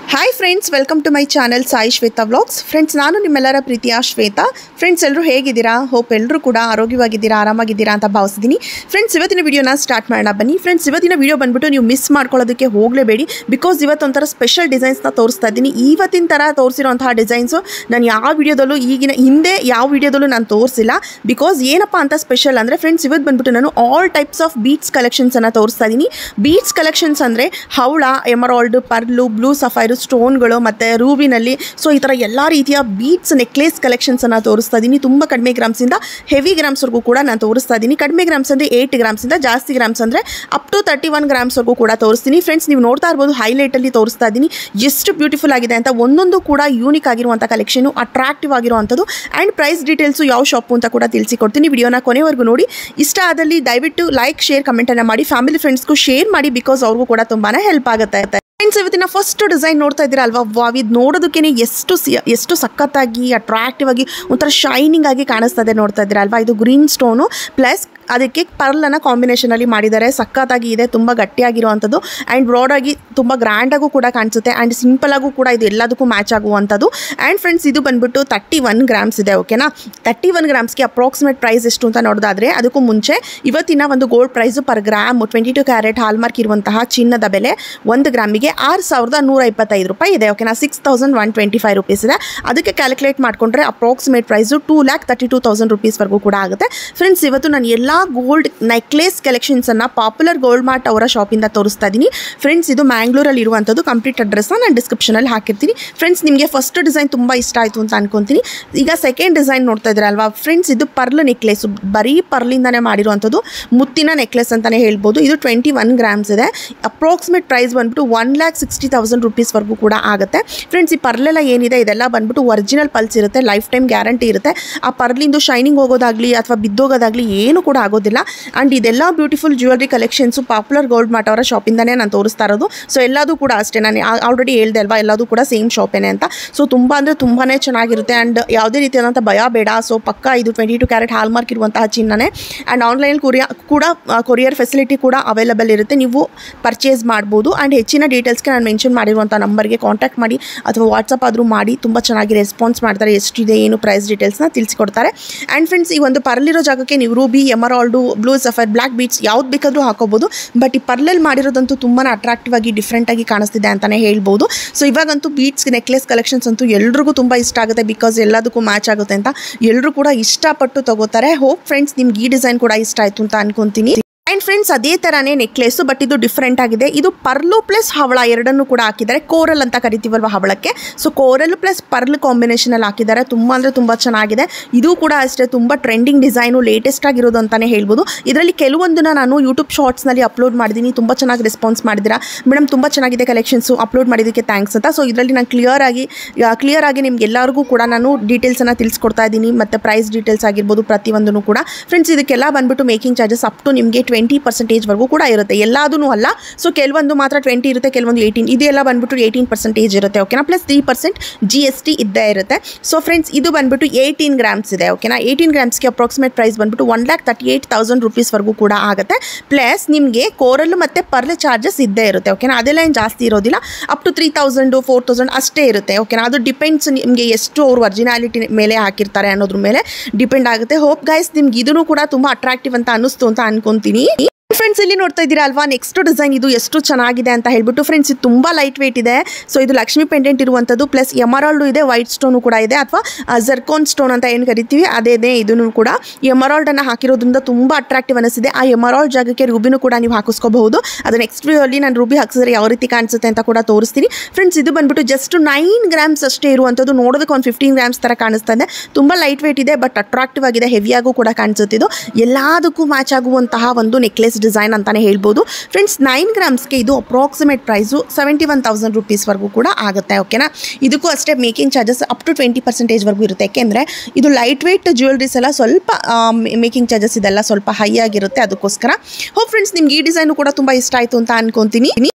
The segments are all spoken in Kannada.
hi friends welcome to my channel Sai Shweta vlogs friends ನಾನು ನಿಮ್ಮೆಲ್ಲರ ಪ್ರೀತಿಯ ಶ್ವೇತಾ ಫ್ರೆಂಡ್ಸ್ ಎಲ್ಲರೂ ಹೇಗಿದ್ದೀರಾ ಹೋಪ್ ಎಲ್ಲರೂ ಕೂಡ ಆರೋಗ್ಯವಾಗಿದ್ದೀರಾ ಆರಾಮಾಗಿದ್ದೀರಾ ಅಂತ ಭಾವಿಸಿದ್ದೀನಿ ಫ್ರೆಂಡ್ಸ್ ಇವತ್ತಿನ ವಿಡಿಯೋನ ಸ್ಟಾರ್ಟ್ ಮಾಡೋಣ ಬನ್ನಿ ಫ್ರೆಂಡ್ಸ್ ಇವತ್ತಿನ ವಿಡಿಯೋ ಬಂದ್ಬಿಟ್ಟು ನೀವು ಮಿಸ್ ಮಾಡ್ಕೊಳ್ಳೋದಕ್ಕೆ ಹೋಗಲೇಬೇಡಿ ಬಿಕಾಸ್ ಇವತ್ತೊಂಥರ ಸ್ಪೆಷಲ್ ಡಿಸೈನ್ಸ್ನ ತೋರಿಸ್ತಾ ಇದ್ದೀನಿ ಇವತ್ತಿನ ಥರ ತೋರಿಸಿರೋಂತಹ ಡಿಸೈನ್ಸು ನಾನು ಯಾವ ವಿಡಿಯೋದಲ್ಲೂ ಈಗಿನ ಹಿಂದೆ ಯಾವ ವಿಡಿಯೋದಲ್ಲೂ ನಾನು ತೋರಿಸಿಲ್ಲ ಬಿಕಾಸ್ ಏನಪ್ಪ ಅಂತ ಸ್ಪೆಷಲ್ ಅಂದರೆ ಫ್ರೆಂಡ್ಸ್ ಇವತ್ತು ಬಂದ್ಬಿಟ್ಟು ನಾನು ಆಲ್ ಟೈಪ್ಸ್ ಆಫ್ ಬೀಟ್ಸ್ ಕಲೆಕ್ಷನ್ಸನ್ನು ತೋರಿಸ್ತಾ ಇದ್ದೀನಿ ಬೀಟ್ಸ್ ಕಲೆಕ್ಷನ್ಸ್ ಅಂದರೆ ಹವಳ ಎಮರಾಲ್ಡ್ ಪರ್ಲು ಬ್ಲೂ ಸಫೈರು ಸ್ಟೋನ್ಗಳು ಮತ್ತು ರೂಬಿನಲ್ಲಿ ಸೊ ಈ ಥರ ಎಲ್ಲ ರೀತಿಯ ಬೀಟ್ಸ್ ನೆಕ್ಲೇಸ್ ಕಲೆಕ್ಷನ್ಸನ್ನು ತೋರಿಸ್ತಾ ಇದ್ದೀನಿ ತುಂಬ ಕಡಿಮೆ ಗ್ರಾಮ್ಸಿಂದ ಹೆವಿ ಗ್ರಾಮ್ಸ್ವರೆಗೂ ಕೂಡ ನಾನು ತೋರಿಸ್ತಾ ಇದ್ದೀನಿ ಕಡಿಮೆ ಗ್ರಾಮ್ಸ್ ಅಂದರೆ ಏಯ್ಟ್ ಗ್ರಾಮ್ಸಿಂದ ಜಾಸ್ತಿ ಗ್ರಾಮ್ಸ್ ಅಂದರೆ ಅಪ್ ಟು ತರ್ಟಿ ಒನ್ ಗ್ರಾಮ್ಸ್ವರೆಗೂ ಕೂಡ ತೋರಿಸ್ತೀನಿ ಫ್ರೆಂಡ್ಸ್ ನೀವು ನೋಡ್ತಾ ಇರ್ಬೋದು ಹೈಲೈಟಲ್ಲಿ ತೋರಿಸ್ತಾ ಇದ್ದೀನಿ ಎಷ್ಟು ಬ್ಯೂಟಿಫುಲ್ ಆಗಿದೆ ಅಂತ ಒಂದೊಂದು ಕೂಡ ಯೂನಿಕ್ ಆಗಿರುವಂಥ ಕಲೆಕ್ಷನು ಅಟ್ರಾಕ್ಟಿವ್ ಆಗಿರುವಂಥದ್ದು ಆ್ಯಂಡ್ ಪ್ರೈಸ್ ಡೀಟೇಲ್ಸು ಯಾವ ಶಾಪು ಅಂತ ಕೂಡ ತಿಳಿಸಿಕೊಡ್ತೀನಿ ವಿಡಿಯೋನ ಕೊನೆವರೆಗೂ ನೋಡಿ ಇಷ್ಟ ಆದಲ್ಲಿ ದಯವಿಟ್ಟು ಲೈಕ್ ಶೇರ್ ಕಮೆಂಟನ್ನು ಮಾಡಿ ಫ್ಯಾಮಿಲಿ ಫ್ರೆಂಡ್ಸ್ಗೂ ಶೇರ್ ಮಾಡಿ ಬಿಕಾಸ್ ಅವ್ರಿಗೂ ಕೂಡ ತುಂಬಾ ಹೆಲ್ಪ್ ಆಗುತ್ತೆ ಫ್ರೆಂಡ್ಸ್ ಇವತ್ತಿನ ಫಸ್ಟ್ ಡಿಸೈನ್ ನೋಡ್ತಾ ಇದ್ದೀರಾ ಅಲ್ವಾ ವಾವ್ ಇದು ನೋಡೋದಕ್ಕೇನೆ ಎಷ್ಟು ಸಿ- ಎಷ್ಟು ಸಖತ್ತಾಗಿ ಅಟ್ರಾಕ್ಟಿವ್ ಆಗಿ ಒಂಥರ ಶೈನಿಂಗ್ ಆಗಿ ಕಾಣಿಸ್ತಾ ಇದೆ ನೋಡ್ತಾ ಇದ್ದೀರಾ ಅಲ್ವಾ ಇದು ಗ್ರೀನ್ ಸ್ಟೋನು ಪ್ಲಸ್ ಅದಕ್ಕೆ ಪರ್ಲನ್ನು ಕಾಂಬಿನೇಷನಲ್ಲಿ ಮಾಡಿದ್ದಾರೆ ಸಖತ್ತಾಗಿ ಇದೆ ತುಂಬ ಗಟ್ಟಿಯಾಗಿರುವಂಥದ್ದು ಆ್ಯಂಡ್ ಬ್ರಾಡಾಗಿ ತುಂಬ ಗ್ರ್ಯಾಂಡಾಗೂ ಕೂಡ ಕಾಣಿಸುತ್ತೆ ಆ್ಯಂಡ್ ಸಿಂಪಲಾಗೂ ಕೂಡ ಇದು ಎಲ್ಲದಕ್ಕೂ ಮ್ಯಾಚ್ ಆಗುವಂಥದ್ದು ಆ್ಯಂಡ್ ಫ್ರೆಂಡ್ಸ್ ಇದು ಬಂದ್ಬಿಟ್ಟು ತರ್ಟಿ ಒನ್ ಗ್ರಾಮ್ಸ್ ಇದೆ ಓಕೆನಾ ತರ್ಟಿ ಒನ್ ಗ್ರಾಮ್ಸ್ಗೆ ಅಪ್ರಾಕ್ಸಿಮೇಟ್ ಪ್ರೈಸ್ ಎಷ್ಟು ಅಂತ ನೋಡೋದಾದ್ರೆ ಅದಕ್ಕೂ ಮುಂಚೆ ಇವತ್ತಿನ ಒಂದು gold price per gram twenty two carat hallmark ಇರುವಂತಹ ಚಿನ್ನದ ಬೆಲೆ ಒಂದು ಗ್ರಾಮಿಗೆ ಆರು ಸಾವಿರದ ನೂರ ಇಪ್ಪತ್ತೈದು ರೂಪಾಯಿ ಇದೆ ಓಕೆನಾ six thousand one twenty five rupees ಇದೆ ಅದಕ್ಕೆ ಕ್ಯಾಲ್ಕುಲೇಟ್ ಮಾಡಿಕೊಂಡ್ರೆ approximate price two lakh thirty two thousand ರುಪೀಸ್ವರೆಗೂ ಕೂಡ ಆಗುತ್ತೆ ಫ್ರೆಂಡ್ಸ್ ಇವತ್ತು ನಾನು ಎಲ್ಲ ಗೋಲ್ಡ್ ನೆಕ್ಲೇಸ್ ಕಲೆಕ್ಷನ್ಸನ್ನು ಪಾಪ್ಯುಲರ್ ಗೋಲ್ಡ್ ಮಾರ್ಟ್ ಅವರ ಶಾಪಿಂದ ತೋರಿಸ್ತಾ ಇದ್ದೀನಿ ಫ್ರೆಂಡ್ಸ್ ಇದು ಮ್ಯಾಂಗ್ಳೂರಲ್ಲಿ ಇರುವಂಥದ್ದು ಕಂಪ್ಲೀಟ್ ಅಡ್ರೆಸ್ನ ನಾನು ಡಿಸ್ಕ್ರಿಪ್ಷನಲ್ಲಿ ಹಾಕಿರ್ತೀನಿ ಫ್ರೆಂಡ್ಸ್ ನಿಮಗೆ ಫಸ್ಟ್ ಡಿಸೈನ್ ತುಂಬ ಇಷ್ಟ ಆಯಿತು ಅಂತ ಅನ್ಕೊತೀನಿ ಈಗ ಸೆಕೆಂಡ್ ಡಿಸೈನ್ ನೋಡ್ತಾ ಇದ್ದೀರಲ್ವಾ ಫ್ರೆಂಡ್ಸ್ ಇದು ಪರ್ಲ್ ನೆಕ್ಲೆಸ್ ಬರೀ ಪರ್ಲಿಂದನೇ ಮಾಡಿರುವಂಥದ್ದು ಮುತ್ತಿನ ನೆಕ್ಲೆಸ್ ಅಂತಲೇ ಹೇಳ್ಬೋದು ಇದು ಟ್ವೆಂಟಿ ಒನ್ ಗ್ರಾಮ್ಸ್ ಇದೆ ಅಪ್ರಾಕ್ಸಿಮೇಟ್ ಪ್ರೈಸ್ ಬಂದ್ಬಿಟ್ಟು ಒನ್ ಲ್ಯಾಕ್ ಸಿಕ್ಸ್ಟಿ ತೌಸಂಡ್ ರುಪೀಸ್ವರೆಗೂ ಕೂಡ ಆಗುತ್ತೆ ಫ್ರೆಂಡ್ಸ್ ಈ ಪರ್ಲೆಲ್ಲ ಏನಿದೆ ಇದೆಲ್ಲ ಬಂದ್ಬಿಟ್ಟು ಒರಿಜಿನಲ್ ಪಲ್ಸ್ ಇರುತ್ತೆ ಲೈಫ್ ಟೈಮ್ ಗ್ಯಾರಂಟಿ ಇರುತ್ತೆ ಆ ಪರ್ಲಿಂದು ಶೈನಿಂಗ್ ಹೋಗೋದಾಗಲಿ ಅಥವಾ ಬಿದ್ದೋಗೋದಾಗಲಿ ಏನು ಕೂಡ ಆಗೋದಿಲ್ಲ ಆ್ಯಂಡ್ ಇದೆಲ್ಲ ಬ್ಯೂಟಿಫುಲ್ ಜ್ಯುವೆಲ್ರಿ ಕಲೆಕ್ಷನ್ಸು ಪಾಪ್ಯುಲರ್ ಗೋಲ್ಡ್ ಮಾರ್ಟ್ ಅವರ ಶಾಪಿಂದನೇ ನಾನು ತೋರಿಸ್ತಾ ಇರೋದು ಸೊ ಎಲ್ಲದೂ ಕೂಡ ಅಷ್ಟೇ ನಾನು ಆಲ್ರೆಡಿ ಹೇಳ್ದೆ ಅಲ್ವಾ ಎಲ್ಲದೂ ಕೂಡ ಸೇಮ್ ಶಾಪೇನೆ ಅಂತ ಸೊ ತುಂಬ ಅಂದರೆ ತುಂಬಾ ಚೆನ್ನಾಗಿರುತ್ತೆ ಆ್ಯಂಡ್ ಯಾವುದೇ ರೀತಿಯಾದಂಥ ಭಯ ಬೇಡ ಸೊ ಪಕ್ಕ ಇದು ಟ್ವೆಂಟಿ ಟು ಕ್ಯಾರೆಟ್ ಹಾಲ್ಮಾರ್ಕ್ ಇರುವಂತಹ ಚಿನ್ನನೇ ಆ್ಯಂಡ್ ಆನ್ಲೈನ್ ಕೊರಿಯಾ ಕೂಡ ಕೊರಿಯರ್ ಫೆಸಿಲಿಟಿ ಕೂಡ ಅವೈಲಬಲ್ ಇರುತ್ತೆ ನೀವು ಪರ್ಚೇಸ್ ಮಾಡ್ಬೋದು ಆ್ಯಂಡ್ ಹೆಚ್ಚಿನ ಡೀಟೇಲ್ಸ್ಗೆ ನಾನು ಮೆನ್ಷನ್ ಮಾಡಿರುವಂಥ ನಂಬರ್ಗೆ ಕಾಂಟ್ಯಾಕ್ಟ್ ಮಾಡಿ ಅಥವಾ ವಾಟ್ಸಪ್ ಆದರೂ ಮಾಡಿ ತುಂಬ ಚೆನ್ನಾಗಿ ರೆಸ್ಪಾನ್ಸ್ ಮಾಡ್ತಾರೆ ಎಷ್ಟಿದೆ ಏನು ಪ್ರೈಸ್ ಡೀಟೇಲ್ಸ್ನ ತಿಳಿಸ್ಕೊಡ್ತಾರೆ ಆ್ಯಂಡ್ ಫ್ರೆಂಡ್ಸ್ ಈ ಒಂದು ಪರ್ಲಿರೋ ಜಾಗಕ್ಕೆ ನೀವು ruby emerald blue sapphire black beads ಯಾವ್ದು ಬೇಕಾದರೂ ಹಾಕೋಬೋದು ಬಟ್ ಈ ಪರ್ಲಲ್ಲಿ ಮಾಡಿರೋದಂತೂ ತುಂಬಾ ಅಟ್ರಾಕ್ಟಿವ್ ಆಗಿ ಡಿಫ್ರೆಂಟ್ ಆಗಿ ಕಾಣಿಸ್ತಿದೆ ಅಂತಲೇ ಹೇಳ್ಬೋದು ಸೊ ಇವಾಗಂತೂ ಬೀಟ್ಸ್ ನೆಕ್ಲೆಸ್ ಕಲೆಕ್ಷನ್ಸ್ ಅಂತೂ ಎಲ್ರಿಗೂ ತುಂಬ ಇಷ್ಟ ಆಗುತ್ತೆ ಬಿಕಾಸ್ ಎಲ್ಲದಕ್ಕೂ ಮ್ಯಾಚ್ ಆಗುತ್ತೆ ಅಂತ ಎಲ್ಲರೂ ಕೂಡ ಇಷ್ಟಪಟ್ಟು ತಗೋತಾರೆ ಹೋಪ್ ಫ್ರೆಂಡ್ಸ್ ನಿಮ್ಗೆ ಈ ಡಿಸೈನ್ ಕೂಡ ಇಷ್ಟ ಆಯಿತು ಅಂತ ಅನ್ಕೊಂತೀನಿ ಆ್ಯಂಡ್ ಫ್ರೆಂಡ್ಸ್ ಅದೇ ಥರನೇ ನೆಕ್ಲೆಸ್ಸು ಬಟ್ ಇದು ಡಿಫ್ರೆಂಟ್ ಆಗಿದೆ ಇದು ಪರ್ಲು ಪ್ಲಸ್ ಹವಳ ಎರಡನ್ನೂ ಕೂಡ ಹಾಕಿದ್ದಾರೆ ಕೋರಲ್ ಅಂತ ಕರಿತೀವಲ್ವ ಹವಳಕ್ಕೆ ಸೊ ಕೋರಲ್ ಪ್ಲಸ್ ಪರ್ಲ್ ಕಾಂಬಿನೇಷನಲ್ಲಿ ಹಾಕಿದ್ದಾರೆ ತುಂಬ ಅಂದರೆ ತುಂಬ ಚೆನ್ನಾಗಿದೆ ಇದು ಕೂಡ ಅಷ್ಟೇ ತುಂಬ ಟ್ರೆಂಡಿಂಗ್ ಡಿಸೈನು ಲೇಟೆಸ್ಟ್ ಆಗಿರೋದು ಅಂತಲೇ ಹೇಳ್ಬೋದು ಇದರಲ್ಲಿ ಕೆಲವೊಂದನ್ನ ನಾನು ಯೂಟ್ಯೂಬ್ ಶಾರ್ಟ್ಸ್ನಲ್ಲಿ ಅಪ್ಲೋಡ್ ಮಾಡಿದ್ದೀನಿ ತುಂಬ ಚೆನ್ನಾಗಿ ರೆಸ್ಪಾನ್ಸ್ ಮಾಡಿದ್ದೀರಾ ಮೇಡಮ್ ತುಂಬ ಚೆನ್ನಾಗಿದೆ ಕಲೆಕ್ಷನ್ಸು ಅಪ್ಲೋಡ್ ಮಾಡಿದ್ದಕ್ಕೆ ಥ್ಯಾಂಕ್ಸ್ ಅಂತ ಸೊ ಇದರಲ್ಲಿ ನಾನು ಕ್ಲಿಯರ್ ಆಗಿ ಕ್ಲಿಯರ್ ಆಗಿ ನಿಮ್ಗೆ ಎಲ್ಲರಿಗೂ ಕೂಡ ನಾನು ಡೀಟೇಲ್ಸನ್ನು ತಿಳಿಸ್ಕೊಡ್ತಾ ಇದ್ದೀನಿ ಮತ್ತು ಪ್ರೈಸ್ ಡೀಟೇಲ್ಸ್ ಆಗಿರ್ಬೋದು ಪ್ರತಿಯೊಂದನ್ನು ಕೂಡ ಫ್ರೆಂಡ್ಸ್ ಇದಕ್ಕೆಲ್ಲ ಬಂದ್ಬಿಟ್ಟು ಮೇಕಿಂಗ್ ಚಾರ್ಜಸ್ ಅಪ್ ಟು ನಿಮಗೆ ಟ್ವೆಂಟಿ ಪರ್ಸೆಂಟೇಜ್ವರೆಗೂ ಕೂಡ ಇರುತ್ತೆ ಎಲ್ಲದೂ ಅಲ್ಲ ಸೊ ಕೆಲವೊಂದು ಮಾತ್ರ ಟ್ವೆಂಟಿ ಇರುತ್ತೆ ಕೆಲವೊಂದು ಏಯ್ಟೀನ್ ಇದೆಲ್ಲ ಬಂದ್ಬಿಟ್ಟು ಏಯ್ಟೀನ್ ಪರ್ಸೆಂಟೇಜ್ ಇರುತ್ತೆ ಓಕೆನಾ plus three percent G S T ಇದ್ದೇ ಇರುತ್ತೆ ಸೊ ಫ್ರೆಂಡ್ಸ್ ಇದು ಬಂದ್ಬಿಟ್ಟು ಏಯ್ಟೀನ್ ಗ್ರಾಮ್ಸ್ ಇದೆ ಓಕೆನಾ ಏಯ್ಟೀನ್ ಗ್ರಾಮ್ಸ್ಗೆ ಅಪ್ರಾಕ್ಸಿಮೇಟ್ ಪ್ರೈಸ್ ಬಂದ್ಬಿಟ್ಟು one lakh thirty eight thousand ರುಪೀಸ್ವರೆಗೂ ಕೂಡ ಆಗುತ್ತೆ ಪ್ಲಸ್ ನಿಮಗೆ ಕೋರಲ್ ಮತ್ತು ಪರ್ಲ್ ಚಾರ್ಜಸ್ ಇದ್ದೇ ಇರುತ್ತೆ ಓಕೆನಾ ಅದೆಲ್ಲ ಏನು ಜಾಸ್ತಿ ಇರೋದಿಲ್ಲ up to three thousand four thousand ಅಷ್ಟೇ ಇರುತ್ತೆ ಓಕೆನಾ ಅದು ಡಿಪೆಂಡ್ಸ್ ನಿಮಗೆ ಎಷ್ಟು ಅವ್ರು ಒರಿಜಿನಾಲಿಟಿ ಮೇಲೆ ಹಾಕಿರ್ತಾರೆ ಅನ್ನೋದ್ರ ಮೇಲೆ ಡಿಪೆಂಡ್ ಆಗುತ್ತೆ ಹೋಪ್ ಗೈಸ್ ನಿಮ್ಗೆ ಇದನ್ನು ಕೂಡ ತುಂಬ ಅಟ್ರಾಕ್ಟಿವ್ ಅಂತ ಅನ್ನಿಸ್ತು ಅಂತ ಅನ್ಕೊಂತೀನಿ ಫ್ರೆಂಡ್ಸ್ ಇಲ್ಲಿ ನೋಡ್ತಾ ಇದ್ದೀರಾ ಅಲ್ವಾ ನೆಕ್ಸ್ಟ್ ಡಿಸೈನ್ ಇದು ಎಷ್ಟು ಚೆನ್ನಾಗಿದೆ ಅಂತ ಹೇಳ್ಬಿಟ್ಟು ಫ್ರೆಂಡ್ಸ್ ಇದು ತುಂಬ ಲೈಟ್ ವೇಟ್ ಇದೆ ಸೊ ಇದು ಲಕ್ಷ್ಮಿ ಪೆಂಡೆಂಟ್ ಇರುವಂಥದ್ದು ಪ್ಲಸ್ ಎಮರಾಲ್ಡು ಇದೆ ವೈಟ್ ಸ್ಟೋನು ಕೂಡ ಇದೆ ಅಥವಾ ಜರ್ಕೋನ್ ಸ್ಟೋನ್ ಅಂತ ಏನು ಕರಿತೀವಿ ಅದೇ ಇದೆ ಇದನ್ನು ಕೂಡ ಎಮರಾಲ್ಡನ್ನು ಹಾಕಿರೋದ್ರಿಂದ ತುಂಬ ಅಟ್ರಾಕ್ಟಿವ್ ಅನಿಸಿದೆ ಆ ಎಮರಾಲ್ಡ್ ಜಾಗಕ್ಕೆ ರೂಬಿನೂ ಕೂಡ ನೀವು ಹಾಕಿಸ್ಕೋಬಹುದು ಅದು ನೆಕ್ಸ್ಟ್ ವಿಡಿಯೋಲಿ ನಾನು ರೂಬಿ ಹಾಕಿಸಿದ್ರೆ ಯಾವ ರೀತಿ ಕಾಣಿಸುತ್ತೆ ಅಂತ ಕೂಡ ತೋರಿಸ್ತೀನಿ ಫ್ರೆಂಡ್ಸ್ ಇದು ಬಂದ್ಬಿಟ್ಟು ಜಸ್ಟ್ ನೈನ್ ಗ್ರಾಮ್ಸ್ ಅಷ್ಟೇ ಇರುವಂಥದ್ದು ನೋಡೋದಕ್ಕೆ ಒಂದು ಫಿಫ್ಟೀನ್ ಗ್ರಾಮ್ಸ್ ಥರ ಕಾಣಿಸ್ತಾ ಇದೆ ತುಂಬ ಲೈಟ್ ವೇಟ್ ಇದೆ ಬಟ್ ಅಟ್ರಾಕ್ಟಿವ್ ಆಗಿದೆ ಹೆವಿಯಾಗೂ ಕೂಡ ಕಾಣಿಸುತ್ತೆ ಇದು ಎಲ್ಲದಕ್ಕೂ ಮ್ಯಾಚ್ ಆಗುವಂತಹ ಒಂದು ನೆಕ್ಲೆಸ್ ಡಿಸೈನ್ ಅಂತಲೇ ಹೇಳ್ಬೋದು ಫ್ರೆಂಡ್ಸ್ ನೈನ್ ಗ್ರಾಮ್ಸ್ಗೆ ಇದು approximate price seventy one thousand ರುಪೀಸ್ವರೆಗೂ ಕೂಡ ಆಗುತ್ತೆ ಓಕೆನಾ ಇದಕ್ಕೂ ಅಷ್ಟೇ making charges up to twenty ಪರ್ಸೆಂಟೇಜ್ವರೆಗೂ ಇರುತ್ತೆ ಯಾಕೆಂದರೆ ಇದು ಲೈಟ್ ವೆಯ್ಟ್ ಜ್ಯುವೆಲ್ರೀಸ್ ಎಲ್ಲ ಸ್ವಲ್ಪ ಮೇಕಿಂಗ್ ಚಾರ್ಜಸ್ ಇದೆಲ್ಲ ಸ್ವಲ್ಪ ಹೈ ಆಗಿರುತ್ತೆ ಅದಕ್ಕೋಸ್ಕರ ಹೋಪ್ ಫ್ರೆಂಡ್ಸ್ ನಿಮ್ಗೆ ಈ ಡಿಸೈನು ಕೂಡ ತುಂಬ ಇಷ್ಟ ಆಯಿತು ಅಂತ ಅನ್ಕೊತೀನಿ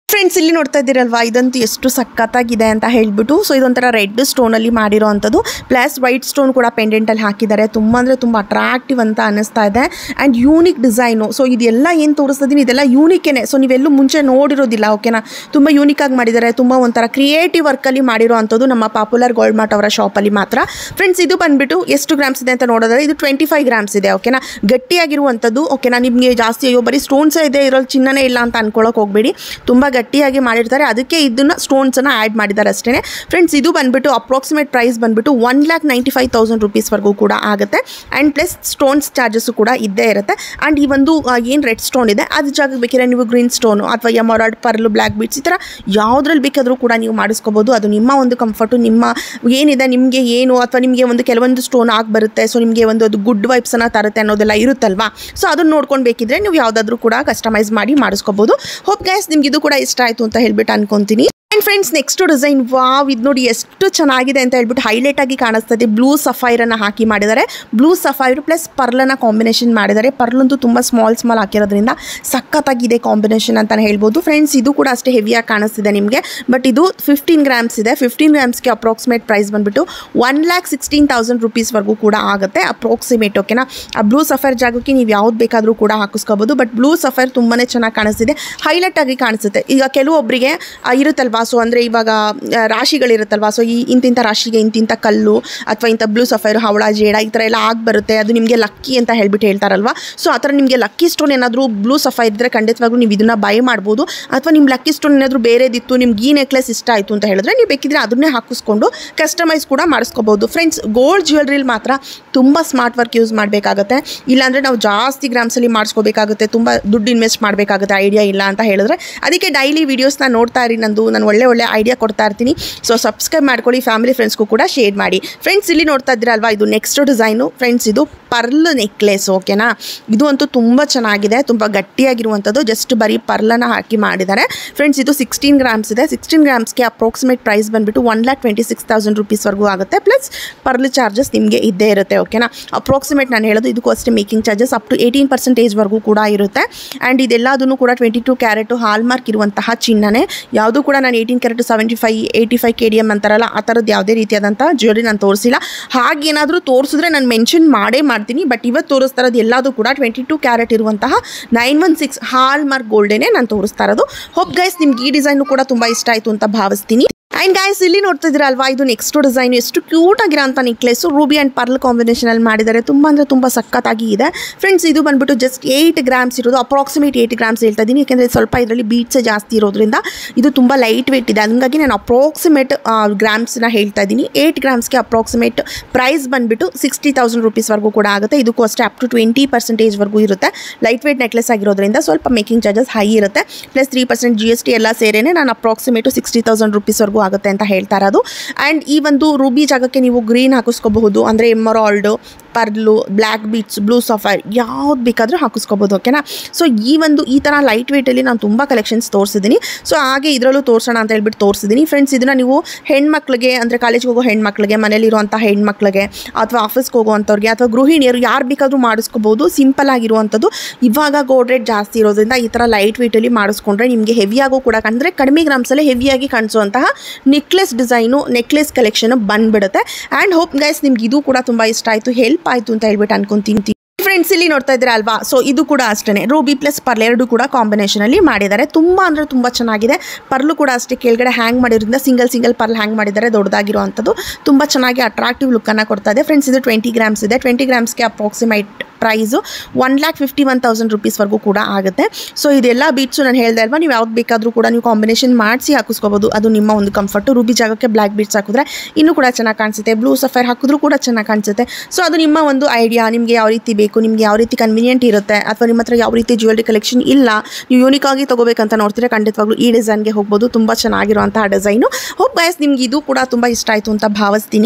ಫ್ರೆಂಡ್ಸ್ ಇಲ್ಲಿ ನೋಡ್ತಾ ಇದ್ದೀರಲ್ವಾ ಇದಂತೂ ಎಷ್ಟು ಸಖತ್ತಾಗಿದೆ ಅಂತ ಹೇಳ್ಬಿಟ್ಟು ಸೊ ಇದೊಂಥರ ರೆಡ್ ಸ್ಟೋನಲ್ಲಿ ಮಾಡಿರೋ ಅಂಥದ್ದು ಪ್ಲಸ್ ವೈಟ್ ಸ್ಟೋನ್ ಕೂಡ ಪೆಂಡೆಂಟಲ್ಲಿ ಹಾಕಿದ್ದಾರೆ ತುಂಬ ಅಂದರೆ ತುಂಬ ಅಟ್ರಾಕ್ಟಿವ್ ಅಂತ ಅನ್ನಿಸ್ತಾ ಇದೆ ಆ್ಯಂಡ್ ಯೂನಿಕ್ ಡಿಸೈನು ಸೊ ಇದೆಲ್ಲ ಏನು ತೋರಿಸ್ತಿದ್ದೀನಿ ಇದೆಲ್ಲ ಯೂನಿಕ್ಕೇನೆ ಸೊ ನೀವೆಲ್ಲೂ ಮುಂಚೆ ನೋಡಿರೋದಿಲ್ಲ ಓಕೆನಾ ತುಂಬ ಯೂನಿಕ್ ಆಗಿ ಮಾಡಿದ್ದಾರೆ ತುಂಬ ಒಂಥರ ಕ್ರಿಯೇಟಿವ್ ವರ್ಕಲ್ಲಿ ಮಾಡಿರೋ ಅಂಥದ್ದು ನಮ್ಮ ಪಾಪ್ಯುಲರ್ ಗೋಲ್ಡ್ ಮಾರ್ಟ್ ಅವರ ಶಾಪಲ್ಲಿ ಮಾತ್ರ ಫ್ರೆಂಡ್ಸ್ ಇದು ಬಂದುಬಿಟ್ಟು ಎಷ್ಟು ಗ್ರಾಮ್ಸ್ ಇದೆ ಅಂತ ನೋಡಿದ್ರೆ ಇದು ಟ್ವೆಂಟಿ ಫೈವ್ ಗ್ರಾಮ್ಸ್ ಇದೆ ಓಕೆನಾ ಗಟ್ಟಿಯಾಗಿರುವಂಥದ್ದು ಓಕೆನಾ ನಿಮಗೆ ಜಾಸ್ತಿ ಅಯ್ಯೋ ಬರೀ ಸ್ಟೋನ್ಸೇ ಇದೆ ಇದ್ರಲ್ಲಿ ಚಿನ್ನನೇ ಇಲ್ಲ ಅಂತ ಅನ್ಕೊಳ್ಳೋಕೆ ಹೋಗಬೇಡಿ ತುಂಬ ಗಟ್ಟಿಯಾಗಿ ಮಾಡಿರ್ತಾರೆ ಅದಕ್ಕೆ ಇದನ್ನು ಸ್ಟೋನ್ಸನ್ನು ಆ್ಯಡ್ ಮಾಡಿದ್ದಾರೆ ಅಷ್ಟೇ ಫ್ರೆಂಡ್ಸ್ ಇದು ಬಂದುಬಿಟ್ಟು ಅಪ್ರಾಕ್ಸಿಮೇಟ್ ಪ್ರೈಸ್ ಬಂದುಬಿಟ್ಟು one lakh ninety five thousand ರುಪೀಸ್ವರೆಗೂ ಕೂಡ ಆಗುತ್ತೆ ಆ್ಯಂಡ್ ಪ್ಲಸ್ ಸ್ಟೋನ್ಸ್ ಚಾರ್ಜಸ್ಸು ಕೂಡ ಇದ್ದೇ ಇರುತ್ತೆ ಆ್ಯಂಡ್ ಈ ಒಂದು ಏನು ರೆಡ್ ಸ್ಟೋನ್ ಇದೆ ಅದ್ರ ಜಾಗಕ್ಕೆ ಬೇಕಿದ್ರೆ ನೀವು ಗ್ರೀನ್ ಸ್ಟೋನು ಅಥವಾ ಎಮರಾಲ್ಡ್ ಪರ್ಲು ಬ್ಲ್ಯಾಕ್ ಬೀಟ್ಸ್ ಈ ಥರ ಯಾವುದ್ರಲ್ಲಿ ಬೇಕಾದರೂ ಕೂಡ ನೀವು ಮಾಡಿಸ್ಕೋಬೋದು ಅದು ನಿಮ್ಮ ಒಂದು ಕಂಫರ್ಟು ನಿಮ್ಮ ಏನಿದೆ ನಿಮಗೆ ಏನು ಅಥವಾ ನಿಮಗೆ ಒಂದು ಕೆಲವೊಂದು ಸ್ಟೋನ್ ಆಗಿ ಬರುತ್ತೆ ಸೊ ನಿಮಗೆ ಒಂದು ಅದು ಗುಡ್ ವೈಬ್ಸನ್ನು ತರುತ್ತೆ ಅನ್ನೋದೆಲ್ಲ ಇರುತ್ತಲ್ವಾ ಸೊ ಅದನ್ನು ನೋಡ್ಕೊಂಡು ಬೇಕಿದ್ರೆ ನೀವು ಯಾವುದಾದ್ರೂ ಕೂಡ ಕಸ್ಟಮೈಸ್ ಮಾಡಿ ಮಾಡಿಸ್ಕೋಬೋದು ಹೋಪ್ ಗ್ಯಾಸ್ ನಿಮ್ಗೆ ಇದು ಕೂಡ ಇಷ್ಟ ಆಯಿತು ಅಂತ ಹೇಳ್ಬಿಟ್ಟು ಅನ್ಕೊಂತೀನಿ and friends next design wow ಇದು ನೋಡಿ ಎಷ್ಟು ಚೆನ್ನಾಗಿದೆ ಅಂತ ಹೇಳ್ಬಿಟ್ಟು ಹೈಲೈಟ್ ಆಗಿ ಕಾಣಿಸ್ತದೆ ಬ್ಲೂ ಸಫೈರನ್ನು ಹಾಕಿ ಮಾಡಿದ್ದಾರೆ ಬ್ಲೂ ಸಫೈರ್ ಪ್ಲಸ್ ಪರ್ಲನ್ನ ಕಾಂಬಿನೇಷನ್ ಮಾಡಿದ್ದಾರೆ ಪರ್ಲಂತೂ ತುಂಬ ಸ್ಮಾಲ್ ಸ್ಮಾಲ್ ಹಾಕಿರೋದ್ರಿಂದ ಸಖತ್ತಾಗಿದೆ ಕಾಂಬಿನೇಷನ್ ಅಂತಲೇ ಹೇಳ್ಬೋದು ಫ್ರೆಂಡ್ಸ್ ಇದು ಕೂಡ ಅಷ್ಟೇ ಹೆವಿಯಾಗಿ ಕಾಣಿಸ್ತಿದೆ ನಿಮಗೆ ಬಟ್ ಇದು ಫಿಫ್ಟೀನ್ ಗ್ರಾಮ್ಸ್ ಇದೆ ಫಿಫ್ಟೀನ್ ಗ್ರಾಮ್ಸ್ಗೆ ಅಪ್ರಾಕ್ಸಿಮೇಟ್ ಪ್ರೈಸ್ ಬಂದುಬಿಟ್ಟು ಒನ್ ಲ್ಯಾಕ್ ಸಿಕ್ಸ್ಟೀನ್ ತೌಸಂಡ್ ರುಪೀಸ್ವರೆಗೂ ಕೂಡ ಆಗುತ್ತೆ ಅಪ್ರಾಕ್ಸಿಮೇಟ್ ಓಕೆನಾ ಆ ಬ್ಲೂ ಸಫೈರ್ ಜಾಗಕ್ಕೆ ನೀವು ಯಾವ್ದು ಬೇಕಾದರೂ ಕೂಡ ಹಾಕಿಸ್ಕೋಬೋದು ಬಟ್ ಬ್ಲೂ ಸಫೈರ್ ತುಂಬಾ ಚೆನ್ನಾಗಿ ಕಾಣಿಸ್ತಿದೆ ಹೈಲೈಟ್ ಆಗಿ ಕಾಣಿಸುತ್ತೆ ಈಗ ಕೆಲವೊಬ್ಬರಿಗೆ ಆ, ಇರುತ್ತಲ್ವಾ ಸೊ ಅಂದರೆ ಇವಾಗ ಆ, ರಾಶಿಗಳಿರುತ್ತಲ್ವಾ ಸೊ ಈ ಇಂತಿಂಥ ರಾಶಿಗೆ ಇಂತಿಂಥ ಕಲ್ಲು ಅಥವಾ ಇಂಥ ಬ್ಲೂ ಸಫೈರು ಹವಳ ಜೇಡ ಈ ಥರ ಎಲ್ಲ ಆಗಿ ಬರುತ್ತೆ ಅದು ನಿಮಗೆ ಲಕ್ಕಿ ಅಂತ ಹೇಳ್ಬಿಟ್ಟು ಹೇಳ್ತಾರಲ್ವಾ ಸೊ ಆ ಥರ ನಿಮಗೆ ಲಕ್ಕಿ ಸ್ಟೋನ್ ಏನಾದರೂ ಬ್ಲೂ ಸಫೈರ್ ಇದ್ದರೆ ಖಂಡಿತವಾಗ್ಲೂ ನೀವು ಇದನ್ನು ಬೈ ಮಾಡ್ಬೋದು ಅಥವಾ ನಿಮ್ಮ ಲಕ್ಕಿ ಸ್ಟೋನ್ ಏನಾದರೂ ಬೇರೆದಿತ್ತು ನಿಮ್ಗೆ ಈ ನೆಕ್ಲೆಸ್ ಇಷ್ಟ ಆಯಿತು ಅಂತ ಹೇಳಿದ್ರೆ ನೀವು ಬೇಕಿದ್ರೆ ಅದನ್ನೇ ಹಾಕಿಸ್ಕೊಂಡು ಕಸ್ಟಮೈಸ್ ಕೂಡ ಮಾಡಿಸ್ಕೋಬೋದು ಫ್ರೆಂಡ್ಸ್ ಗೋಲ್ಡ್ ಜ್ಯುವೆಲ್ರಿಲಿ ಮಾತ್ರ ತುಂಬ ಸ್ಮಾರ್ಟ್ ವರ್ಕ್ ಯೂಸ್ ಮಾಡಬೇಕಾಗುತ್ತೆ ಇಲ್ಲಾಂದರೆ ನಾವು ಜಾಸ್ತಿ ಗ್ರಾಮ್ಸಲ್ಲಿ ಮಾಡಿಸ್ಕೋಬೇಕಾಗುತ್ತೆ ತುಂಬ ದುಡ್ಡು ಇನ್ವೆಸ್ಟ್ ಮಾಡಬೇಕಾಗುತ್ತೆ ಐಡಿಯಾ ಇಲ್ಲ ಅಂತ ಹೇಳಿದ್ರೆ ಅದಕ್ಕೆ ಡೈಲಿ ವೀಡಿಯೋಸ್ನ ನೋಡ್ತಾ ಇರಿ ನಂದು ನಾನು ಒಳ್ಳೆ ಒಳ್ಳೆ ಐಡಿಯಾ ಕೊಡ್ತಾ ಇರ್ತೀನಿ ಸೊ ಸಬ್ಸ್ಕ್ರೈಬ್ ಮಾಡ್ಕೊಳ್ಳಿ ಫ್ಯಾಮಿಲಿ ಫ್ರೆಂಡ್ಸ್ಗೂ ಕೂಡ ಶೇರ್ ಮಾಡಿ ಫ್ರೆಂಡ್ಸ್ ಇಲ್ಲಿ ನೋಡ್ತಾ ಇದ್ದೀರಲ್ವಾ ಇದು ನೆಕ್ಸ್ಟ್ ಡಿಸೈನು ಫ್ರೆಂಡ್ಸ್ ಇದು ಪರ್ಲ್ ನೆಕ್ಲೆಸ್ ಓಕೆನಾ ಇದು ಅಂತೂ ತುಂಬ ಚೆನ್ನಾಗಿದೆ ತುಂಬ ಗಟ್ಟಿಯಾಗಿರುವಂಥದ್ದು ಜಸ್ಟ್ ಬರೀ ಪರ್ಲನ್ನು ಹಾಕಿ ಮಾಡಿದ್ದಾರೆ ಫ್ರೆಂಡ್ಸ್ ಇದು ಸಿಕ್ಸ್ಟೀನ್ ಗ್ರಾಮ್ಸ್ ಇದೆ ಸಿಕ್ಸ್ಟೀನ್ ಗ್ರಾಮ್ಸ್ಗೆ ಅಪ್ರಾಕ್ಸಿಮೇಟ್ ಪ್ರೈಸ್ ಬಂದುಬಿಟ್ಟು one lakh twenty six thousand ರುಪೀಸ್ವರೆಗೂ ಆಗುತ್ತೆ ಪ್ಲಸ್ ಪರ್ಲ್ ಚಾರ್ಜಸ್ ನಿಮಗೆ ಇದ್ದೇ ಇರುತ್ತೆ ಓಕೆನಾ ಅಪ್ರಾಕ್ಸಿಮೇಟ್ ನಾನು ಹೇಳೋದು ಇದಕ್ಕೂ ಅಷ್ಟೇ making charges up to eighteen ಪರ್ಸೆಂಟೇಜ್ವರೆಗೂ ಕೂಡ ಇರುತ್ತೆ ಆ್ಯಂಡ್ ಇದೆಲ್ಲದನ್ನು ಕೂಡ twenty two carat hallmark ಇರುವಂತಹ ಚಿನ್ನನೇ ಯಾವುದು ಕೂಡ ನಾನು eighteen carat seventy five eighty five K D M ಅಂತಾರಲ್ಲ ಆ ಥರದ್ದು ಯಾವುದೇ ರೀತಿಯಾದಂಥ ಜ್ಯುವೆಲ್ರಿ ನಾನು ತೋರಿಸಿಲ್ಲ ಹಾಗೇನಾದರೂ ತೋರಿಸಿದ್ರೆ ನಾನು ಮೆನ್ಷನ್ ಮಾಡೇ ಮಾಡ್ತೀನಿ ಬಟ್ ಇವತ್ತು ತೋರಿಸ್ತಾ ಇರೋದು ಎಲ್ಲದೂ ಕೂಡ ಟ್ವೆಂಟಿ ಟು ಕ್ಯಾರೆಟ್ ಇರುವಂತಹ nine one six hallmark ಗೋಲ್ಡೇನೆ ನಾನು ತೋರಿಸ್ತಾ ಇರೋದು ಹೋಪ್ ಗೈಸ್ ನಿಮ್ಗೆ ಈ ಡಿಸೈನು ಕೂಡ ತುಂಬ ಇಷ್ಟ ಆಯಿತು ಅಂತ ಭಾವಿಸ್ತೀನಿ ಆ್ಯಂಡ್ ಗಾಯ್ಸ್ ಇಲ್ಲಿ ನೋಡ್ತಾ ಇದ್ದೀರಲ್ವಾ ಇದು ನೆಕ್ಸ್ಟ್ ಡಿಸೈನ್ ಎಷ್ಟು ಕ್ಯೂಟ್ ಆಗಿರೋಂಥ ನೆಕ್ಲೆಸ್ ರೂಬಿ ಆ್ಯಂಡ್ ಪರ್ಲ್ ಕಾಂಬಿನೇಷನಲ್ಲಿ ಮಾಡಿದ್ದಾರೆ ತುಂಬ ಅಂದರೆ ತುಂಬ ಸಖತ್ತಾಗಿ ಇದೆ ಫ್ರೆಂಡ್ಸ್ ಇದು ಬಂದ್ಬಿಟ್ಟು ಜಸ್ಟ್ ಏಯ್ಟ್ ಗ್ರಾಮ್ಸ್ ಇರೋದು ಅಪ್ರಾಕ್ಸಿಮೇಟ್ ಏಯ್ಟ್ ಗ್ರಾಮ್ಸ್ ಹೇಳ್ತಾ ಇದ್ದೀನಿ ಯಾಕೆಂದರೆ ಸ್ವಲ್ಪ ಇದರಲ್ಲಿ ಬೀಟ್ಸೇ ಜಾಸ್ತಿ ಇರೋದ್ರಿಂದ ಇದು ತುಂಬ ಲೈಟ್ ವೇಟ್ ಇದೆ ಹಂಗಾಗಿ ನಾನು ಅಪ್ರಾಕ್ಸಿಮೇಟ್ ಗ್ರಾಮ್ಸ್ನ ಹೇಳ್ತಾ ಇದ್ದೀನಿ ಏಯ್ಟ್ ಗ್ರಾಮ್ಸ್ಗೆ ಅಪ್ರಾಕ್ಸಿಮೇಟ್ ಪ್ರೈಸ್ ಬಂದುಬಿಟ್ಟು ಸಿಕ್ಸ್ಟಿ ತೌಸಂಡ್ ರುಪೀಸ್ವರೆಗೂ ಕೂಡ ಆಗುತ್ತೆ ಇದಕ್ಕೂ ಅಷ್ಟೇ ಅಪ್ ಟು ಟ್ವೆಂಟಿ ಪರ್ಸೆಂಟೇಜ್ವರೆಗೂ ಇರುತ್ತೆ ಲೈಟ್ ವೇಟ್ ನೆಕ್ಲೆಸ್ ಆಗಿರೋದ್ರಿಂದ ಸ್ವಲ್ಪ ಮೇಕಿಂಗ್ ಚಾರ್ಜಸ್ ಹೈ ಇರುತ್ತೆ plus three percent G S T ಎಲ್ಲ ಸೇರೇನೆ ನಾನು ಅಪ್ರಾಕ್ಸಿಮೇಟು ಸಿಕ್ಸ್ಟಿ ತೌಸಂಡ್ ರುಪೀಸ್ವರೆಗೂ ಆಗುತ್ತೆ ಅಂತ ಹೇಳ್ತಾ ಇರೋದು ಆ್ಯಂಡ್ ಈ ಒಂದು ರೂಬಿ ಜಾಗಕ್ಕೆ ನೀವು ಗ್ರೀನ್ ಹಾಕಿಸ್ಕೋಬಹುದು ಅಂದರೆ emerald pearl black beads blue sapphire ಯಾವ್ದು ಬೇಕಾದರೂ ಹಾಕಿಸ್ಕೋಬೋದು ಓಕೆನಾ ಸೊ ಈ ಒಂದು ಈ ಥರ ಲೈಟ್ ವೇಟಲ್ಲಿ ನಾನು ತುಂಬ ಕಲೆಕ್ಷನ್ಸ್ ತೋರಿಸಿದ್ದೀನಿ ಸೊ ಹಾಗೆ ಇದರಲ್ಲೂ ತೋರಿಸೋಣ ಅಂತ ಹೇಳ್ಬಿಟ್ಟು ತೋರಿಸಿದ್ದೀನಿ ಫ್ರೆಂಡ್ಸ್ ಇದನ್ನು ನೀವು ಹೆಣ್ಮಕ್ಳಿಗೆ ಅಂದರೆ ಕಾಲೇಜ್ಗೆ ಹೋಗೋ ಹೆಣ್ಮಕ್ಳಿಗೆ ಮನೇಲಿರುವಂಥ ಹೆಣ್ಮಕ್ಳಿಗೆ ಅಥವಾ ಆಫೀಸ್ಗೆ ಹೋಗುವಂಥವ್ರಿಗೆ ಅಥವಾ ಗೃಹಿಣಿಯರು ಯಾರು ಬೇಕಾದರೂ ಮಾಡಿಸ್ಕೋಬೋದು ಸಿಂಪಲ್ ಆಗಿರುವಂಥದ್ದು ಇವಾಗ ಗೋಲ್ಡ್ ರೇಟ್ ಜಾಸ್ತಿ ಇರೋದ್ರಿಂದ ಈ ಥರ ಲೈಟ್ ವೇಟಲ್ಲಿ ಮಾಡಿಸ್ಕೊಂಡ್ರೆ ನಿಮಗೆ ಹೆವಿಯಾಗೂ ಕೂಡ ಅಂದರೆ ಕಡಿಮೆ ಗ್ರಾಮ್ಸಲ್ಲೇ ಹೆವಿಯಾಗಿ ಕಾಣಿಸುವಂತಹ ನೆಕ್ಲೆಸ್ ಡಿಸೈನು ನೆಕ್ಲೆಸ್ ಕಲೆಕ್ಷನ್ ಬಂದ್ಬಿಡುತ್ತೆ ಆ್ಯಂಡ್ ಹೋಪ್ ಗೈಸ್ ನಿಮ್ಗೆ ಇದು ಕೂಡ ತುಂಬ ಇಷ್ಟ ಆಯಿತು ಹೆಲ್ಪ್ ಆಯಿತು ಅಂತ ಹೇಳ್ಬಿಟ್ಟು ಅನ್ಕೊಂತೀನಿ ಫ್ರೆಂಡ್ಸ್ ಇಲ್ಲಿ ನೋಡ್ತಾ ಇದ್ದೀರಾ ಅಲ್ವಾ ಸೊ ಇದು ಕೂಡ ಅಷ್ಟೇ ರೂಬಿ ಪ್ಲಸ್ ಪರ್ಲ್ ಎರಡು ಕೂಡ ಕಾಂಬಿನೇಷನಲ್ಲಿ ಮಾಡಿದ್ದಾರೆ ತುಂಬ ಅಂದರೆ ತುಂಬ ಚೆನ್ನಾಗಿದೆ ಪರ್ಲು ಕೂಡ ಅಷ್ಟೇ ಕೆಳಗಡೆ ಹ್ಯಾಂಗ್ ಮಾಡಿರೋದ್ರಿಂದ ಸಿಂಗಲ್ ಸಿಂಗಲ್ ಪರ್ಲ್ ಹ್ಯಾಂಗ್ ಮಾಡಿದ್ದಾರೆ ದೊಡ್ಡದಾಗಿರೋ ಅಂಥದ್ದು ತುಂಬ ಚೆನ್ನಾಗಿ ಅಟ್ರಾಕ್ಟಿವ್ ಲುಕ್ಕನ್ನು ಕೊಡ್ತಾ ಇದೆ ಫ್ರೆಂಡ್ಸ್ ಇದು ಟ್ವೆಂಟಿ ಗ್ರಾಮ್ಸ್ ಇದೆ ಟ್ವೆಂಟಿ ಗ್ರಾಮ್ಸ್ಗೆ approximate price one lakh fifty one thousand ರುಪೀಸ್ವರೆಗೂ ಕೂಡ ಆಗುತ್ತೆ ಸೊ ಇದೆಲ್ಲ ಬೀಟ್ಸು ನಾನು ಹೇಳ್ದೆ ಅಲ್ವಾ ನೀವು ಯಾವ್ದು ಬೇಕಾದರೂ ಕೂಡ ನೀವು ಕಾಂಬಿನೇಷನ್ ಮಾಡಿಸಿ ಹಾಕಿಸ್ಕೋಬೋದು ಅದು ನಿಮ್ಮ ಒಂದು ಕಂಫರ್ಟು ರೂಬಿ ಜಾಗಕ್ಕೆ ಬ್ಲ್ಯಾಕ್ ಬೀಟ್ಸ್ ಹಾಕಿದ್ರೆ ಇನ್ನೂ ಕೂಡ ಚೆನ್ನಾಗಿ ಕಾಣಿಸುತ್ತೆ ಬ್ಲೂ ಸಫೈರ್ ಹಾಕಿದ್ರೂ ಕೂಡ ಚೆನ್ನಾಗಿ ಕಾಣಿಸುತ್ತೆ ಸೊ ಅದು ನಿಮ್ಮ ಒಂದು ಐಡಿಯಾ ನಿಮಗೆ ಯಾವ ರೀತಿ ಬೇಕು ನಿಮಗೆ ಯಾವ ರೀತಿ ಕನ್ವಿನಿಯೆಂಟ್ ಇರುತ್ತೆ ಅಥವಾ ನಿಮ್ಮ ಹತ್ರ ಯಾವ ರೀತಿ ಜ್ಯುವೆಲ್ರಿ ಕಲೆಕ್ಷನ್ ಇಲ್ಲ ನೀವು ಯೂನಿಕ್ ಆಗಿ ತೊಗೋಬೇಕಂತ ನೋಡ್ತೀರಾ ಖಂಡಿತವಾಗ್ಲೂ ಈ ಡಿಸೈನ್ಗೆ ಹೋಗ್ಬೋದು ತುಂಬ ಚೆನ್ನಾಗಿರುವಂತಹ ಡಿಸೈನು ಹೋಪ್ ಗೈಸ್ ನಿಮ್ಗೆ ಇದು ಕೂಡ ತುಂಬ ಇಷ್ಟ ಆಯಿತು ಅಂತ ಭಾವಿಸ್ತೀನಿ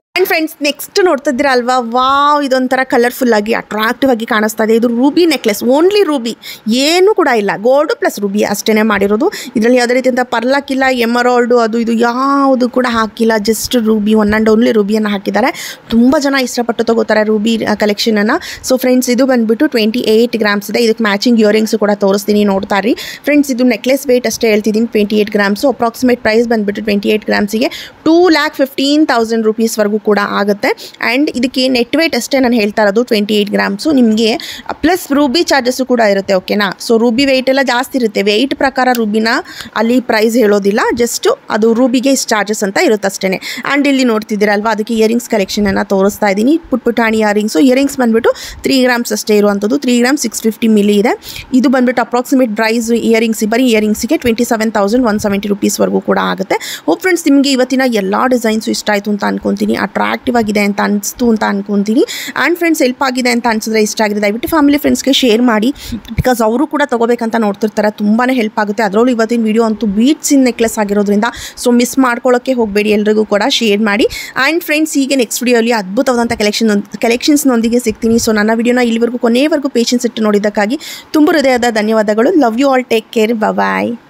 ಆ್ಯಂಡ್ ಫ್ರೆಂಡ್ಸ್ ನೆಕ್ಸ್ಟ್ ನೋಡ್ತಿದ್ದೀರಾ ಅಲ್ವಾ ವಾವ್ ಇದೊಂಥರ ಕಲರ್ಫುಲ್ ಆಗಿ ಅಟ್ರಾಕ್ಟಿವ್ ಆಗಿ ಕಾಣಿಸ್ತಾ ಇದೆ ಇದು ರೂಬಿ ನೆಕ್ಲೆಸ್ ಓನ್ಲಿ ರೂಬಿ ಏನೂ ಕೂಡ ಇಲ್ಲ ಗೋಲ್ಡು ಪ್ಲಸ್ ರೂಬಿ ಅಷ್ಟೇ ಮಾಡಿರೋದು ಇದರಲ್ಲಿ ಯಾವುದೇ ರೀತಿಯಿಂದ ಪರ್ಲಾಕಿಲ್ಲ ಎಮರಾಲ್ಡು ಅದು ಇದು ಯಾವುದು ಕೂಡ ಹಾಕಿಲ್ಲ just ruby one and only ರೂಬಿಯನ್ನು ಹಾಕಿದ್ದಾರೆ ತುಂಬ ಜನ ಇಷ್ಟಪಟ್ಟು ತಗೋತಾರೆ ರೂಬಿ ಕಲೆಕ್ಷನನ್ನು ಸೊ ಫ್ರೆಂಡ್ಸ್ ಇದು ಬಂದುಬಿಟ್ಟು ಟ್ವೆಂಟಿ ಏಯ್ಟ್ ಗ್ರಾಮ್ಸ್ ಇದೆ ಇದಕ್ಕೆ ಮ್ಯಾಚಿಂಗ್ ಇಯರಿಂಗ್ಸು ಕೂಡ ತೋರಿಸ್ತೀನಿ ನೋಡ್ತಾ ರೀ ಫ್ರೆಂಡ್ಸ್ ಇದು ನೆಕ್ಲೆಸ್ ವೇಟ್ ಅಷ್ಟೇ ಹೇಳ್ತಿದ್ದೀನಿ twenty eight grams approximate price ಬಂದುಬಿಟ್ಟು ಟ್ವೆಂಟಿ ಏಯ್ಟ್ ಗ್ರಾಮ್ಸಿಗೆ ಟೂ ಲ್ಯಾಕ್ ಫಿಫ್ಟೀನ್ ತೌಸಂಡ್ ರುಪೀಸ್ವರೆಗೂ ಕೂಡ ಆಗುತ್ತೆ ಆ್ಯಂಡ್ ಇದಕ್ಕೆ ನೆಟ್ ವೇಟ್ ಅಷ್ಟೇ ನಾನು ಹೇಳ್ತಾ ಇರೋದು ಟ್ವೆಂಟಿ ಏಯ್ಟ್ ಗ್ರಾಮ್ಸು ನಿಮಗೆ ಪ್ಲಸ್ ರೂಬಿ ಚಾರ್ಜಸ್ಸು ಕೂಡ ಇರುತ್ತೆ ಓಕೆನಾ ಸೊ ರೂಬಿ ವೆಯ್ಟ್ ಎಲ್ಲ ಜಾಸ್ತಿ ಇರುತ್ತೆ ವೆಯ್ಟ್ ಪ್ರಕಾರ ರೂಬಿನ ಅಲ್ಲಿ ಪ್ರೈಸ್ ಹೇಳೋದಿಲ್ಲ ಜಸ್ಟು ಅದು ರೂಬಿಗೆ ಇಷ್ಟು ಚಾರ್ಜಸ್ ಅಂತ ಇರುತ್ತೆ ಅಷ್ಟೇ ಆ್ಯಂಡ್ ಇಲ್ಲಿ ನೋಡ್ತಿದ್ದೀರಲ್ವಾ ಅದಕ್ಕೆ ಇಯರಿಂಗ್ಸ್ ಕಲೆಕ್ಷನನ್ನು ತೋರಿಸ್ತಾ ಇದ್ದೀನಿ ಪುಟ್ ಪುಟಾಣಿ ಇಯರಿಂಗ್ಸು ಇಯರಿಂಗ್ಸ್ ಬಂದುಬಿಟ್ಟು ತ್ರೀ ಗ್ರಾಮ್ಸ್ ಅಷ್ಟೇ ಇರುವಂಥದ್ದು three gram six fifty milli ಇದೆ ಇದು ಬಂದುಬಿಟ್ಟು ಅಪ್ರಾಕ್ಸಿಮೇಟ್ ಪ್ರೈಸ್ ಇಯರಿಂಗ್ಸ್ ಬರೀ ಇಯರಿಂಗ್ಸಿಗೆ twenty seven thousand one seventy ರುಪೀಸ್ವರೆಗೂ ಕೂಡ ಆಗುತ್ತೆ ಹೋಪ್ ಫ್ರೆಂಡ್ಸ್ ನಿಮಗೆ ಇವತ್ತಿನ ಎಲ್ಲ ಡಿಸೈನ್ಸು ಇಷ್ಟ ಆಯಿತು ಅಂತ ಅನ್ಕೊತೀನಿ ಅಟ್ರಾಕ್ಟಿವ್ ಆಗಿದೆ ಅಂತ ಅನಿಸ್ತು ಅಂತ ಅನ್ಕೊತೀನಿ ಆ್ಯಂಡ್ ಫ್ರೆಂಡ್ಸ್ ಹೆಲ್ಪ್ ಆಗಿದೆ ಅಂತ ಅನಿಸಿದ್ರೆ ಇಷ್ಟ ಆಗಿದೆ ದಯವಿಟ್ಟು ಫ್ಯಾಮಿಲಿ ಫ್ರೆಂಡ್ಸ್ಗೆ ಶೇರ್ ಮಾಡಿ ಬಿಕಾಸ್ ಅವರು ಕೂಡ ತೊಗೋಬೇಕಂತ ನೋಡ್ತಿರ್ತಾರೆ ತುಂಬಾ ಹೆಲ್ಪ್ ಆಗುತ್ತೆ ಅದರಲ್ಲೂ ಇವತ್ತಿನ ವಿಡಿಯೋ ಅಂತೂ ಬೀಟ್ಸ್ ಇನ್ ನೆಕ್ಲೆಸ್ ಆಗಿರೋದ್ರಿಂದ ಸೊ ಮಿಸ್ ಮಾಡ್ಕೊಳ್ಳೋಕ್ಕೆ ಹೋಗಬೇಡಿ ಎಲ್ರಿಗೂ ಕೂಡ ಶೇರ್ ಮಾಡಿ ಆ್ಯಂಡ್ ಫ್ರೆಂಡ್ಸ್ ಹೀಗೆ ನೆಕ್ಸ್ಟ್ ವಿಡಿಯೋಲಿ ಅದ್ಭುತವಾದಂಥ ಕಲೆಕ್ಷನ್ ಕಲೆಕ್ಷನ್ಸ್ನೊಂದಿಗೆ ಸಿಗ್ತೀನಿ ಸೊ ನನ್ನ ವಿಡಿಯೋನ ಇಲ್ಲಿವರೆಗೂ ಕೊನೆಯವರೆಗೂ ಪೇಷನ್ಸ್ ಇಟ್ಟು ನೋಡಿದ್ದಕ್ಕಾಗಿ ತುಂಬ ಹೃದಯದ ಧನ್ಯವಾದಗಳು love you all take care bye